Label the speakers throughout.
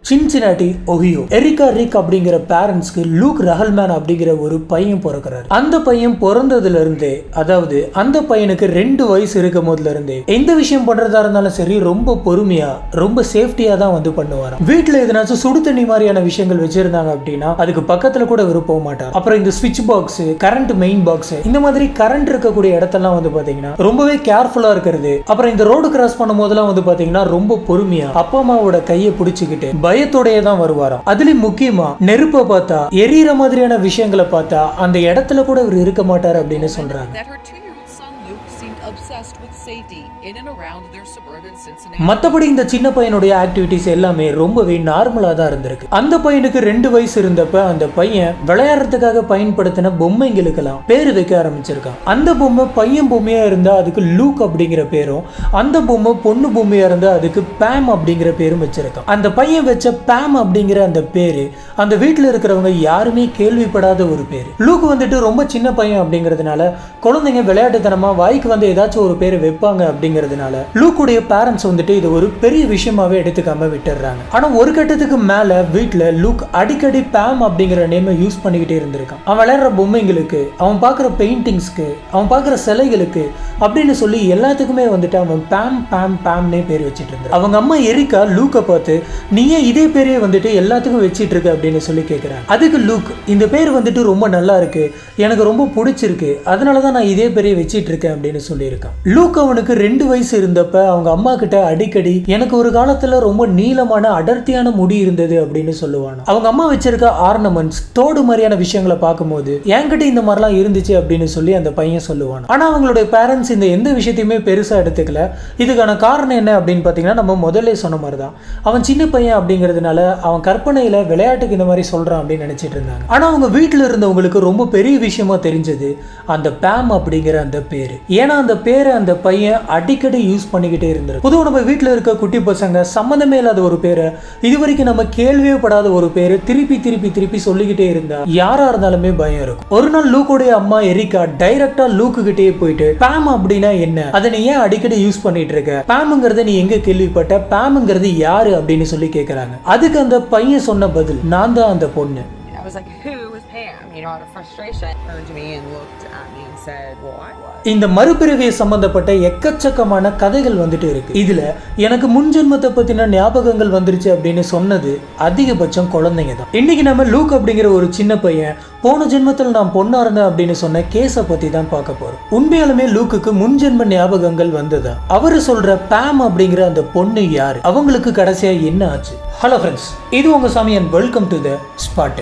Speaker 1: Cincinnati Ohio Erica rig அப்படிங்கிற பேரண்ட்ஸ்க்கு look ரஹல்மேன் அப்படிங்கிற ஒரு பையன் பிறக்கிறாரு அந்த பையன் பிறந்ததுல இருந்தே அதாவது அந்த பையனுக்கு ரெண்டு வயசு இருக்கும் போதுல இருந்தே எந்த விஷயம் பண்றதா இருந்தாலும் சரி ரொம்ப பொறுமையா ரொம்ப சேஃப்டியா தான் வந்து பண்ணுவாராம் வீட்டுல எதனாச்சும் சுடு தண்ணி மாதிரியான விஷயங்கள் வச்சிருந்தாங்க அப்படின்னா அதுக்கு பக்கத்துல கூட இவர் போக மாட்டார் அப்புறம் இந்த ஸ்விட்ச் பாக்ஸ் கரண்ட் மெயின் பாக்ஸ் இந்த மாதிரி கரண்ட் இருக்கக்கூடிய இடத்தெல்லாம் வந்து பாத்தீங்கன்னா ரொம்பவே கேர்ஃபுல்லா இருக்கிறது அப்புறம் இந்த ரோடு கிராஸ் பண்ணும் போதெல்லாம் வந்து பாத்தீங்கன்னா ரொம்ப பொறுமையா அப்பா அம்மாவோட கையை பிடிச்சுக்கிட்டு பயத்தோடயே தான் வருவாராம் அதுலயும் முக்கியமா நெருப்பை பார்த்தா எரியற மாதிரியான விஷயங்களை பார்த்தா அந்த இடத்துல கூட இவர் இருக்க மாட்டார் அப்படின்னு சொல்றாங்க
Speaker 2: that her two-year-old son Luke seemed obsessed with safety in and around their suburban Cincinnati.
Speaker 1: மத்தபடி இந்த சின்ன பையனுடைய ஆக்டிவிட்டிஸ் எல்லாமே ரொம்பவே நார்மலா தான் இருந்திருக்கு அந்த பையனுக்கு ரெண்டு வயசு இருந்தப்ப அந்த பையன் விளையாடுறதுக்காக பயன்படுத்தின பொம்மைங்களுக்கெல்லாம் பேர் வைக்க ஆரம்பிச்சிருக்கான் அந்த பொம்மை பையன் பொம்மையா இருந்தா அதுக்கு லூக் அப்படிங்கிற பேரும் அந்த பொம்மை பொண்ணு பொம்மையா இருந்தா அதுக்கு பேம் அப்படிங்கிற பேரும் வச்சிருக்கான் அந்த பையன் வச்ச பேம் அப்படிங்கிற அந்த பேரு அந்த வீட்டில் இருக்கிறவங்க யாருமே கேள்விப்படாத ஒரு பேர் லூக் வந்துட்டு ரொம்ப சின்ன பையன் அப்படிங்கிறதுனால குழந்தைங்க விளையாட்டுத்தனமா வாய்க்கு வந்து ஏதாச்சும் ஒரு பேர் வைப்பாங்க அப்படிங்கிறதுனால லூக்குடைய பேரண்ட்ஸ் வந்துட்டு இது ஒரு பெரிய விஷயமாவே எடுத்துக்காம விட்டுடுறாங்க ஆனா ஒரு கட்டத்துக்கு மேல வீட்ல லூக் அடிக்கடி பேம் அப்படிங்கிற நேமை யூஸ் பண்ணிக்கிட்டே இருந்திருக்கான் அவன் விளையாடுற பொம்மைங்களுக்கு அவன் பார்க்குற பெயிண்டிங்ஸ்க்கு அவன் பார்க்குற சிலைகளுக்கு அப்படின்னு சொல்லி எல்லாத்துக்குமே வந்துட்டு அவன் பேம் பேம் பேம்னே பேர் வச்சுட்டு இருந்தான் அவங்க அம்மா எரிக்கா லூக்கை பார்த்து நீ ஏன் இதே பேரே வந்துட்டு எல்லாத்துக்கும் வச்சிட்டு இருக்க அப்படின்னு சொல்லி கேட்குறாங்க அதுக்கு லூக் இந்த பேர் வந்துட்டு ரொம்ப நல்லா இருக்கு எனக்கு ரொம்ப பிடிச்சிருக்கு அதனால தான் நான் இதே பேரையே வச்சிட்டு இருக்கேன் அப்படின்னு சொல்லியிருக்கான் லூக் அவனுக்கு ரெண்டு வயசு இருந்தப்ப அவங்க அம்மா கிட்ட அடிக்கடி எனக்கு ஒரு காலத்துல ரொம்ப நீளமான அடர்த்தியான முடி இருந்தது அப்படின்னு சொல்லுவான் அவங்க அம்மா வச்சிருக்க ஆர்னமெண்ட்ஸ் தோடு மாதிரியான விஷயங்களை பார்க்கும்போது என்கிட்ட இந்த மாதிரிலாம் இருந்துச்சு அப்படின்னு சொல்லி அந்த பையன் சொல்லுவான் ஆனா அவங்களுடைய பேரண்ட்ஸ் இந்த எந்த விஷயத்தையுமே பெருசா எடுத்துக்கல இதுக்கான காரணம் என்ன அப்படின்னு பார்த்தீங்கன்னா நம்ம முதல்ல சொன்ன மாதிரி தான் அவன் சின்ன பையன் அப்படிங்கிறதுனால அவன் கற்பனையில விளையாட்டுக்கு இந்த மாதிரி சொல்றான் அப்படின்னு நினைச்சிட்டு இருந்தாங்க ஆனா அவங்க வீட்டில் இருந்தவங்களுக்கு ரொம்ப பெரிய விஷயமா தெரிஞ்சது அந்த பேம் அப்படிங்கிற அந்த பேரு ஏன்னா அந்த பேரை அந்த பையன் அடிக்கடி யூஸ் பண்ணிக்கிட்டே இருந்தாரு பொதுவாக நம்ம வீட்டில் இருக்க குட்டி பசங்க சம்மந்தமே இல்லாத ஒரு பேரை இது வரைக்கும் நம்ம கேள்வியே படாத ஒரு பேரு திருப்பி திருப்பி திருப்பி சொல்லிக்கிட்டே இருந்தா யாரா இருந்தாலுமே பயம் இருக்கும் ஒரு நாள் லூக்குடைய அம்மா எரிக்கா டைரக்டா லூக்கு கிட்டே போயிட்டு பேம் அப்படின்னா என்ன அதை நீ ஏன் அடிக்கடி யூஸ் பண்ணிட்டு இருக்க பேமுங்கிறத நீ எங்க கேள்விப்பட்ட பேமுங்கிறது யாரு அப்படின்னு சொல்லி கேக்குறாங்க அதுக்கு அந்த பையன் சொன்ன பதில் நான் தான் அந்த பொண்ணு
Speaker 3: I was like, who was Pam? You know, out of frustration, turned to me and looked at me and said, well, I was.
Speaker 1: இந்த மறுபிறவியை சம்பந்தப்பட்ட எக்கச்சக்கமான கதைகள் வந்துட்டு இருக்கு இதுல எனக்கு முன் ஜென்மத்தை பத்தின ஞாபகங்கள் வந்துருச்சு அப்படின்னு சொன்னது அதிகபட்சம் குழந்தைங்க தான் இன்னைக்கு நம்ம லூக் அப்படிங்கிற ஒரு சின்ன பையன் போன ஜென்மத்தில் நான் பொண்ணா இருந்தேன் அப்படின்னு சொன்ன கேஸை பத்தி தான் பார்க்க போறோம் உண்மையாலுமே லூக்குக்கு முன் ஜென்ம ஞாபகங்கள் வந்ததா அவரு சொல்ற பேம் அப்படிங்கிற அந்த பொண்ணு யாரு அவங்களுக்கு கடைசியா என்ன ஆச்சு ஹலோ ஃப்ரெண்ட்ஸ் இது உங்க Sami and welcome to the spot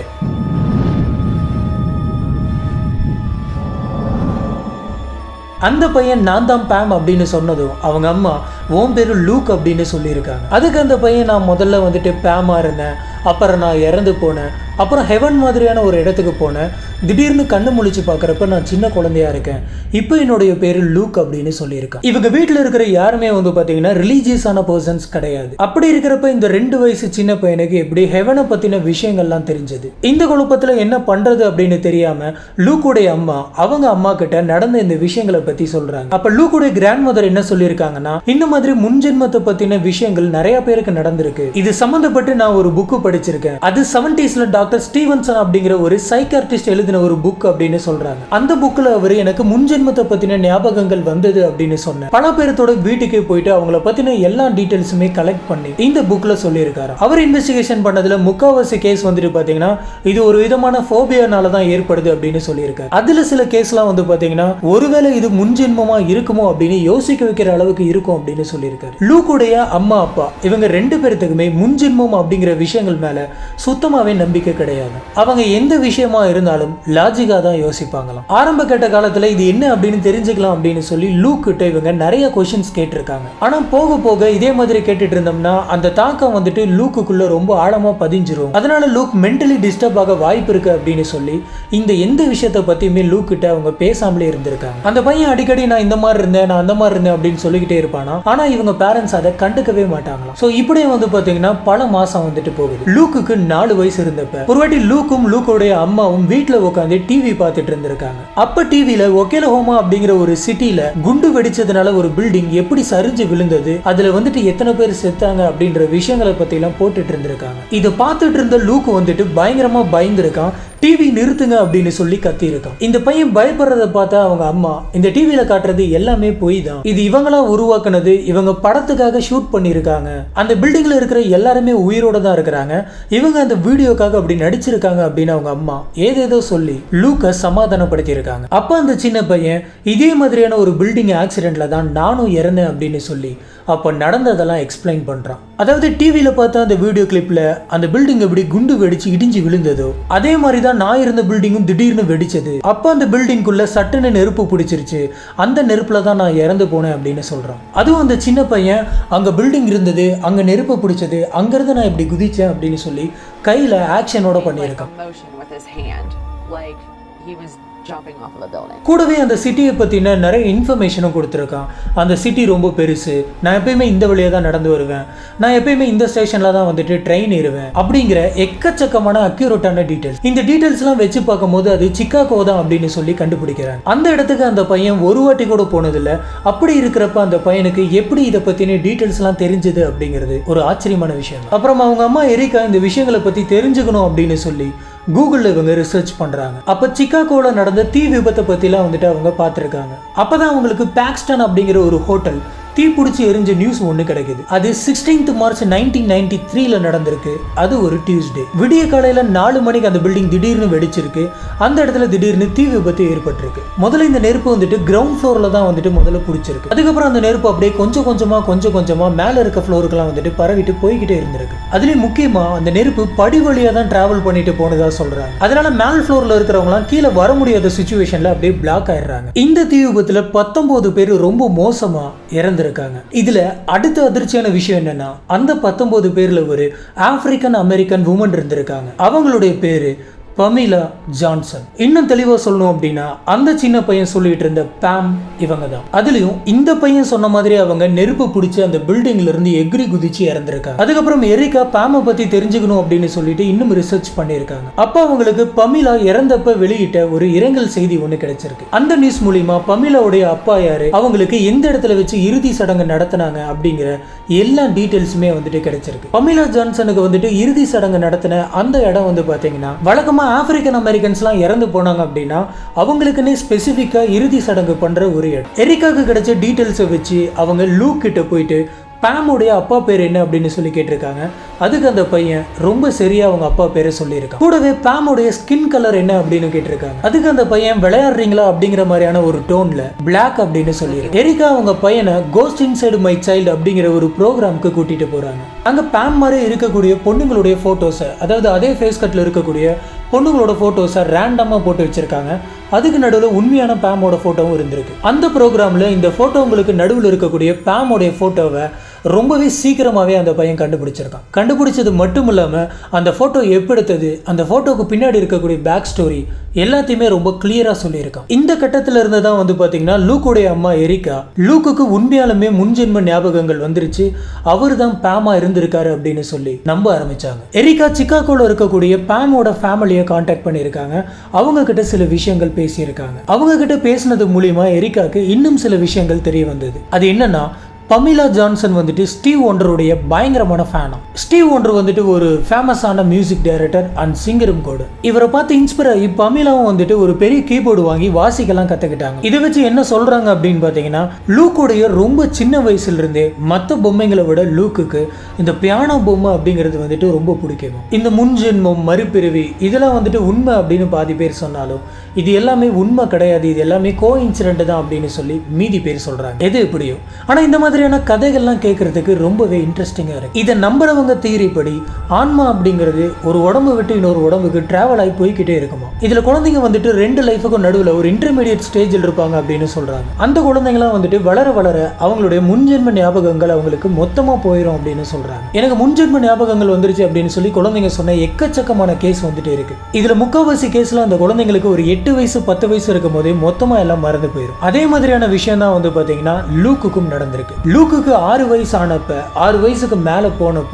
Speaker 1: அந்த பையன் நான் தான் பேம் அப்படின்னு சொன்னதும் அவங்க அம்மா உன் பேரு லூக் அப்படின்னு சொல்லியிருக்காங்க அதுக்கு அந்த பையன் நான் முதல்ல வந்துட்டு பேமா இருந்தேன் அப்புறம் நான் இறந்து போனேன் அப்புறம் ஹெவன் மாதிரியான ஒரு இடத்துக்கு போனேன் திடீர்னு கண்ணு முழிச்சு பார்க்குறப்ப நான் சின்ன குழந்தையா இருக்கேன் இப்போ என்னுடைய பேரு லூக் அப்படின்னு சொல்லியிருக்கான் இவங்க வீட்டில் இருக்கிற யாருமே வந்து பார்த்தீங்கன்னா ரிலீஜியஸான பர்சன்ஸ் கிடையாது அப்படி இருக்கிறப்ப இந்த ரெண்டு வயசு சின்ன பையனுக்கு எப்படி ஹெவனை பற்றின விஷயங்கள்லாம் தெரிஞ்சது இந்த குழப்பத்தில் என்ன பண்ணுறது அப்படின்னு தெரியாம லூக்குடைய அம்மா அவங்க அம்மா கிட்ட நடந்த இந்த விஷயங்களை பற்றி சொல்றாங்க அப்போ லூக்குடைய கிராண்ட் மதர் என்ன சொல்லியிருக்காங்கன்னா இந்த மாதிரி முன்ஜென்மத்தை பற்றின விஷயங்கள் நிறைய பேருக்கு நடந்திருக்கு இது சம்மந்தப்பட்டு நான் ஒரு புக்கு படிச்சிருக்கேன் அது செவன்டீஸ்ல டாக்டர் ஸ்டீவன்சன் அப்படிங்கிற ஒரு சைக்கார்டிஸ்ட் எழுதின ஒரு புக் அப்படின்னு சொல்றாங்க அந்த புக்ல அவர் எனக்கு முன்ஜென்மத்தை பத்தின ஞாபகங்கள் வந்தது அப்படின்னு சொன்னேன் பல பேர்த்தோட வீட்டுக்கே போயிட்டு அவங்கள பத்தின எல்லா டீடைல்ஸுமே கலெக்ட் பண்ணி இந்த புக்ல சொல்லியிருக்காரு அவர் இன்வெஸ்டிகேஷன் பண்ணதுல முக்காவாசி கேஸ் வந்துட்டு பாத்தீங்கன்னா இது ஒரு விதமான ஃபோபியானால தான் ஏற்படுது அப்படின்னு சொல்லியிருக்காரு அதுல சில கேஸ்லாம் வந்து பாத்தீங்கன்னா ஒருவேளை இது முன்ஜென்மமா இருக்குமோ அப்படின்னு யோசிக்க வைக்கிற அளவுக்கு இருக்கும் அப்படின்னு சொல்லியிருக்காரு லூக்குடைய அம்மா அப்பா இவங்க ரெண்டு பேர்த்துக்குமே முன்ஜென்மம் அப்படிங்கிற விஷயங்கள் மேல சுத்தமாவே நம்பிக்கை கிடையாது அவங்க எந்த விஷயமா இருந்தாலும் லாஜிக்கா தான் யோசிப்பாங்களாம் ஆரம்ப கட்ட காலத்துல இது என்ன அப்படின்னு தெரிஞ்சுக்கலாம் அப்படின்னு சொல்லி லூக் கிட்ட இவங்க நிறைய கொஷின்ஸ் கேட்டிருக்காங்க ஆனா போக போக இதே மாதிரி கேட்டுட்டு இருந்தோம்னா அந்த தாக்கம் வந்துட்டு லூக்குக்குள்ள ரொம்ப ஆழமா பதிஞ்சிரும் அதனால லூக் மென்டலி டிஸ்டர்ப் ஆக வாய்ப்பு இருக்கு அப்படின்னு சொல்லி இந்த எந்த விஷயத்த பத்தியுமே லூக் கிட்ட அவங்க பேசாமலே இருந்திருக்காங்க அந்த பையன் அடிக்கடி நான் இந்த மாதிரி இருந்தேன் நான் அந்த மாதிரி இருந்தேன் அப்படின்னு சொல்லிக்கிட்டே இருப்பானா ஆனா இவங்க பேரண்ட்ஸ் அதை கண்டுக்கவே மாட்டாங்களாம் ஸோ இப்படியே வந்து பாத்தீங்கன்னா பல மாசம் வந்துட்டு போகுது லூக்குக்கு நாலு வயசு இருந்தப்ப ஒரு வாட்டி லூக்கும் லூக்கோடைய அம்மாவும் வீட்டுல உட்காந்து டிவி பார்த்துட்டு இருந்திருக்காங்க அப்ப டிவில ஒகேலஹோமா அப்படிங்கிற ஒரு சிட்டில குண்டு வெடிச்சதுனால ஒரு பில்டிங் எப்படி சரிஞ்சு விழுந்தது அதுல வந்துட்டு எத்தனை பேர் செத்தாங்க அப்படின்ற விஷயங்களை பத்தி எல்லாம் போட்டுட்டு இருந்திருக்காங்க இதை பார்த்துட்டு இருந்த லூக் வந்துட்டு பயங்கரமா பயந்துருக்கான் டிவி நிறுத்துங்க அப்படின்னு சொல்லி கத்தி இருக்கான் இந்த பையன் பயப்படுறத பார்த்தா அவங்க அம்மா இந்த டிவியில காட்டுறது எல்லாமே பொய் தான் இது இவங்களா உருவாக்குனது இவங்க படத்துக்காக ஷூட் பண்ணியிருக்காங்க அந்த பில்டிங்ல இருக்கிற எல்லாருமே உயிரோட தான் இருக்கிறாங்க இவங்க அந்த வீடியோக்காக அப்படி நடிச்சிருக்காங்க அப்படின்னு அவங்க அம்மா ஏதேதோ சொல்லி லூக்கை சமாதானப்படுத்தி இருக்காங்க அப்ப அந்த சின்ன பையன் இதே மாதிரியான ஒரு பில்டிங் ஆக்சிடென்ட்ல தான் நானும் இறந்தேன் அப்படின்னு சொல்லி அப்போ நடந்ததெல்லாம் எக்ஸ்பிளைன் பண்ணுறான் அதாவது டிவியில் பார்த்த அந்த வீடியோ கிளிப்பில் அந்த பில்டிங் எப்படி குண்டு வெடிச்சு இடிஞ்சு விழுந்ததோ அதே மாதிரி தான் நான் இருந்த பில்டிங்கும் திடீர்னு வெடிச்சது அப்போ அந்த பில்டிங்குள்ள சட்டுன்னு நெருப்பு பிடிச்சிருச்சு அந்த நெருப்பில் தான் நான் இறந்து போனேன் அப்படின்னு சொல்கிறான் அதுவும் அந்த சின்ன பையன் அங்கே பில்டிங் இருந்தது அங்கே நெருப்பு பிடிச்சது அங்கேருந்து நான் இப்படி குதிச்சேன் அப்படின்னு சொல்லி கையில் ஆக்ஷனோட
Speaker 3: like
Speaker 1: பண்ணியிருக்கான்
Speaker 3: a motion with his hand, like he was jumping off of a building.
Speaker 1: கூடவே அந்த சிட்டியை பற்றின நிறைய இன்ஃபர்மேஷனும் கொடுத்துருக்கான் அந்த சிட்டி ரொம்ப பெருசு நான் எப்பயுமே இந்த வழியாக தான் நடந்து வருவேன் நான் எப்பயுமே இந்த ஸ்டேஷனில் தான் வந்துட்டு ட்ரெயின் ஏறுவேன் அப்படிங்கிற எக்கச்சக்கமான அக்யூரேட்டான டீட்டெயில்ஸ் இந்த டீட்டெயில்ஸ்லாம் வச்சு பார்க்கும்போது அது சிக்காகோ தான் அப்படின்னு சொல்லி கண்டுபிடிக்கிறேன் அந்த இடத்துக்கு அந்த பையன் ஒரு வாட்டி கூட போனதில்ல அப்படி இருக்கிறப்ப அந்த பையனுக்கு எப்படி இதை பற்றின டீட்டெயில்ஸ்லாம் தெரிஞ்சது அப்படிங்கிறது ஒரு ஆச்சரியமான விஷயம் அப்புறம் அவங்க அம்மா எரிக்கா இந்த விஷயங்களை பற்றி தெரிஞ்சுக்கணும் அப்படின்னு சொல்லி கூகுளில் இவங்க ரிசர்ச் பண்ணுறாங்க அப்போ சிக்காகோவில் நடந்த தீ விபத்தை பற்றிலாம் வந்துட்டு அவங்க பார்த்துருக்காங்க அப்போ தான் அவங்களுக்கு பாக்ஸ்டன் அப்படிங்கிற ஒரு ஹோட்டல் தீப்பிடிச்சி எரிஞ்ச நியூஸ் ஒன்று கிடைக்குது அது சிக்ஸ்டீன்த் மார்ச் நைன்டீன் நைன்டி த்ரீல நடந்திருக்கு அது ஒரு டியூஸ்டே விடிய காலையில் நாலு மணிக்கு அந்த பில்டிங் திடீர்னு வெடிச்சிருக்கு அந்த இடத்துல திடீர்னு தீ விபத்து ஏற்பட்டிருக்கு முதல்ல இந்த நெருப்பு வந்துட்டு கிரவுண்ட் ஃப்ளோரில் தான் வந்துட்டு முதல்ல பிடிச்சிருக்கு அதுக்கப்புறம் அந்த நெருப்பு அப்படியே கொஞ்சம் கொஞ்சமாக கொஞ்சம் கொஞ்சமாக மேலே இருக்க ஃப்ளோருக்குலாம் வந்துட்டு பரவிட்டு போய்கிட்டே இருந்திருக்கு அதுலேயும் முக்கியமாக அந்த நெருப்பு படி வழியாக தான் டிராவல் பண்ணிட்டு போனதா சொல்கிறாங்க அதனால மேல் ஃப்ளோரில் இருக்கிறவங்களாம் கீழே வர முடியாத சுச்சுவேஷனில் அப்படியே பிளாக் ஆயிடுறாங்க இந்த தீ விபத்தில் பத்தொம்போது பேர் ரொம்ப மோசமாக இறந்து இருக்காங்க இதுல அடுத்த அதிர்ச்சியான விஷயம் என்னன்னா அந்த பத்தொன்பது பேர்ல ஒரு ஆப்பிரிக்கன் அமெரிக்கன் உமன் இருந்திருக்காங்க அவங்களுடைய பேரு பமிலா ஜான்சன் இன்னும் தெளிவா சொல்லணும் அப்படின்னா அந்த சின்ன பையன் சொல்லிட்டு இருந்த பேம் இவங்க தான் அதுலயும் இந்த பையன் சொன்ன மாதிரி அவங்க நெருப்பு பிடிச்சி அந்த பில்டிங்ல இருந்து எகிரி குதிச்சு இறந்திருக்காங்க அதுக்கப்புறம் எரிக்கா பேமை பத்தி தெரிஞ்சுக்கணும் அப்படின்னு சொல்லிட்டு இன்னும் ரிசர்ச் பண்ணியிருக்காங்க அப்ப அவங்களுக்கு பமிலா இறந்தப்ப வெளியிட்ட ஒரு இரங்கல் செய்தி ஒண்ணு கிடைச்சிருக்கு அந்த நியூஸ் மூலியமா பமிலாவுடைய அப்பா யாரு அவங்களுக்கு எந்த இடத்துல வச்சு இறுதி சடங்கு நடத்தினாங்க அப்படிங்கிற எல்லா டீட்டெயில்ஸுமே வந்துட்டு கிடைச்சிருக்கு பமிலா ஜான்சனுக்கு வந்துட்டு இறுதி சடங்கு நடத்தின அந்த இடம் வந்து பாத்தீங்கன்னா வழக்கமா ஆப்பிரிக்கன் அமெரிக்கன்ஸ்லாம் இறந்து போனாங்க அப்படின்னா அவங்களுக்குன்னே ஸ்பெசிஃபிக்காக இறுதி சடங்கு பண்ற ஒரு இடம் எரிக்காக்கு கிடைச்ச டீட்டெயில்ஸை வச்சு அவங்க லூக் கிட்ட போயிட்டு பேமுடைய அப்பா பேர் என்ன அப்படின்னு சொல்லி கேட்டிருக்காங்க அதுக்கு அந்த பையன் ரொம்ப சரியா அவங்க அப்பா பேரை சொல்லியிருக்கான் கூடவே பேமுடைய ஸ்கின் கலர் என்ன அப்படின்னு கேட்டிருக்காங்க அதுக்கு அந்த பையன் விளையாடுறீங்களா அப்படிங்கிற மாதிரியான ஒரு டோன்ல பிளாக் அப்படின்னு சொல்லியிருக்கு எரிக்கா அவங்க பையனை கோஸ்ட் இன்சைடு மை சைல்டு அப்படிங்கிற ஒரு ப்ரோக்ராம்க்கு கூட்டிட்டு போறாங்க அங்க பேம் மாதிரி இருக்கக்கூடிய பொண்ணுங்களுடைய போட்டோஸை அதாவது அதே ஃபேஸ் கட்ல இருக்கக்கூடிய பொண்ணுங்களோட ஃபோட்டோஸை ரேண்டமாக போட்டு வச்சிருக்காங்க அதுக்கு நடுவில் உண்மையான பேமோட ஃபோட்டோவும் இருந்திருக்கு அந்த ப்ரோக்ராமில் இந்த ஃபோட்டோங்களுக்கு நடுவில் இருக்கக்கூடிய பேமோடைய ஃபோட்டோவை ரொம்பவே சீக்கிரமாகவே அந்த பையன் கண்டுபிடிச்சிருக்கான் கண்டுபிடிச்சது மட்டும் இல்லாமல் அந்த ஃபோட்டோ எப்பெடுத்தது அந்த ஃபோட்டோக்கு பின்னாடி இருக்கக்கூடிய பேக் ஸ்டோரி எல்லாத்தையுமே ரொம்ப கிளியராக சொல்லியிருக்கான் இந்த கட்டத்தில் இருந்து தான் வந்து பார்த்தீங்கன்னா லூக்குடைய அம்மா எரிக்கா லூக்குக்கு உண்மையாலுமே முன்ஜென்ம ஞாபகங்கள் வந்துருச்சு அவர் தான் பேமா இருந்திருக்காரு அப்படின்னு சொல்லி நம்ப ஆரம்பிச்சாங்க எரிக்கா சிக்காகோல இருக்கக்கூடிய பேமோட ஃபேமிலியை காண்டாக்ட் பண்ணியிருக்காங்க அவங்க கிட்ட சில விஷயங்கள் பேசியிருக்காங்க அவங்க கிட்ட பேசினது மூலியமா எரிக்காக்கு இன்னும் சில விஷயங்கள் தெரிய வந்தது அது என்னன்னா பமிலா ஜான்சன் வந்துட்டு ஸ்டீவ் ஒண்டருடைய பயங்கரமான ஃபேனா ஸ்டீவ் ஒண்டர் வந்துட்டு ஒரு ஃபேமஸான மியூசிக் டைரக்டர் அண்ட் சிங்கரும் கூட இவரை பார்த்து இன்ஸ்பயர் ஆகி பமிலாவும் வந்துட்டு ஒரு பெரிய கீபோர்டு வாங்கி வாசிக்கலாம் கற்றுக்கிட்டாங்க இதை வச்சு என்ன சொல்கிறாங்க அப்படின்னு பார்த்தீங்கன்னா லூக்குடைய ரொம்ப சின்ன வயசுல இருந்தே மற்ற பொம்மைங்களை விட லூக்குக்கு இந்த பியானோ பொம்மை அப்படிங்கிறது வந்துட்டு ரொம்ப பிடிக்கும் இந்த முன்ஜென்மம் மறுபிறவி இதெல்லாம் வந்துட்டு உண்மை அப்படின்னு பாதி பேர் சொன்னாலும் இது எல்லாமே உண்மை கிடையாது இது எல்லாமே கோ இன்சிடென்ட் தான் அப்படின்னு சொல்லி மீதி பேர் சொல்றாங்க எது எப்படியோ ஆனா இந்த மாதிரியான கதைகள்லாம் கேட்கறதுக்கு ரொம்பவே இன்ட்ரெஸ்டிங்கா இருக்கு இதை நம்புறவங்க தியரி படி ஆன்மா அப்படிங்கிறது ஒரு உடம்பு விட்டு இன்னொரு உடம்புக்கு டிராவல் ஆகி போய்கிட்டே இருக்குமா இதுல குழந்தைங்க வந்துட்டு ரெண்டு லைஃபுக்கும் நடுவில் ஒரு இன்டர்மீடியட் ஸ்டேஜில் இருப்பாங்க அப்படின்னு சொல்றாங்க அந்த குழந்தைங்களாம் வந்துட்டு வளர வளர அவங்களுடைய முன்ஜென்ம ஞாபகங்கள் அவங்களுக்கு மொத்தமா போயிடும் அப்படின்னு சொல்றாங்க எனக்கு முன்ஜென்ம ஞாபகங்கள் வந்துருச்சு அப்படின்னு சொல்லி குழந்தைங்க சொன்ன எக்கச்சக்கமான கேஸ் வந்துட்டு இருக்கு இதுல முக்கால்வாசி கேஸ்ல அந்த குழந்தைங்களுக்கு ஒரு எட்டு வயசு பத்து வயசு இருக்கும் போதே மொத்தமா எல்லாம் மறந்து போயிடும் அதே மாதிரியான விஷயம் தான் வந்து பாத்தீங்கன்னா லூக்குக்கும் நடந்திருக்கு லூக்குக்கு ஆறு வயசு ஆனப்ப ஆறு வயசுக்கு மேல போனப்ப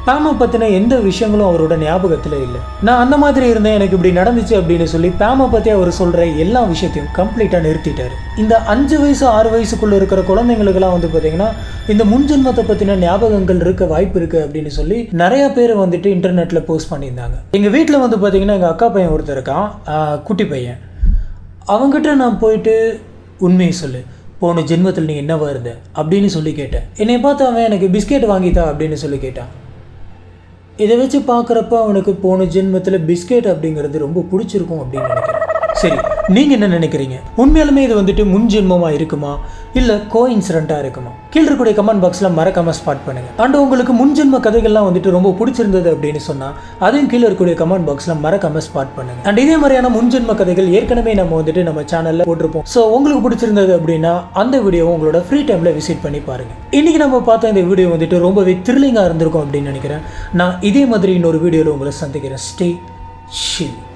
Speaker 1: பேமை பற்றின எந்த விஷயங்களும் அவரோட ஞாபகத்தில் இல்லை நான் அந்த மாதிரி இருந்தேன் எனக்கு இப்படி நடந்துச்சு அப்படின்னு சொல்லி பேமை பற்றி அவர் சொல்கிற எல்லா விஷயத்தையும் கம்ப்ளீட்டாக நிறுத்திட்டாரு இந்த அஞ்சு வயசு ஆறு வயசுக்குள்ளே இருக்கிற குழந்தைங்களுக்கெல்லாம் வந்து பார்த்தீங்கன்னா இந்த முன்ஜென்மத்தை பற்றின ஞாபகங்கள் இருக்க வாய்ப்பு இருக்குது அப்படின்னு சொல்லி நிறைய பேர் வந்துட்டு இன்டர்நெட்டில் போஸ்ட் பண்ணியிருந்தாங்க எங்கள் வீட்டில் வந்து பார்த்தீங்கன்னா எங்கள் அக்கா பையன் ஒருத்தர் இருக்கான் ஆஹ் குட்டி பையன் அவங்ககிட்ட நான் போயிட்டு உண்மையை சொல்லு போன ஜென்மத்தில் நீ என்னவா இருந்த அப்படின்னு சொல்லி கேட்டேன் என்னை பார்த்து அவன் எனக்கு பிஸ்கெட் வாங்கித்தா அப்படின்னு சொல்லி கேட்டான் இதை வச்சு பார்க்குறப்ப அவனுக்கு போன ஜென்மத்தில் பிஸ்கெட் அப்படிங்கிறது ரொம்ப பிடிச்சிருக்கும் அப்படின்னு நினைக்கிறேன் சரி நீங்கள் என்ன நினைக்கிறீங்க உண்மையாலுமே இது வந்துட்டு முன் ஜென்மமாக இருக்குமா இல்லை கோ இன்சிடெண்ட்டாக இருக்குமா கீழே இருக்கக்கூடிய கமெண்ட் பாக்ஸில் மறக்காம ஸ்பாட் பண்ணுங்கள் அண்ட் உங்களுக்கு முன் ஜென்ம கதைகள்லாம் வந்துட்டு ரொம்ப பிடிச்சிருந்தது அப்படின்னு சொன்னால் அதையும் கீழே இருக்கக்கூடிய கமெண்ட் பாக்ஸில் மறக்காம ஸ்பாட் பண்ணுங்கள் அண்ட் இதே மாதிரியான முன் ஜென்ம கதைகள் ஏற்கனவே நம்ம வந்துட்டு நம்ம சேனலில் போட்டிருப்போம் ஸோ உங்களுக்கு பிடிச்சிருந்தது அப்படின்னா அந்த வீடியோவை உங்களோட ஃப்ரீ டைமில் விசிட் பண்ணி பாருங்கள் இன்றைக்கி நம்ம பார்த்த இந்த வீடியோ வந்துட்டு ரொம்பவே த்ரில்லிங்காக இருந்திருக்கும் அப்படின்னு நினைக்கிறேன் நான் இதே மாதிரி இன்னொரு வீடியோவில் உங்களை சந்திக்கிறேன் ஸ்டே ஷில்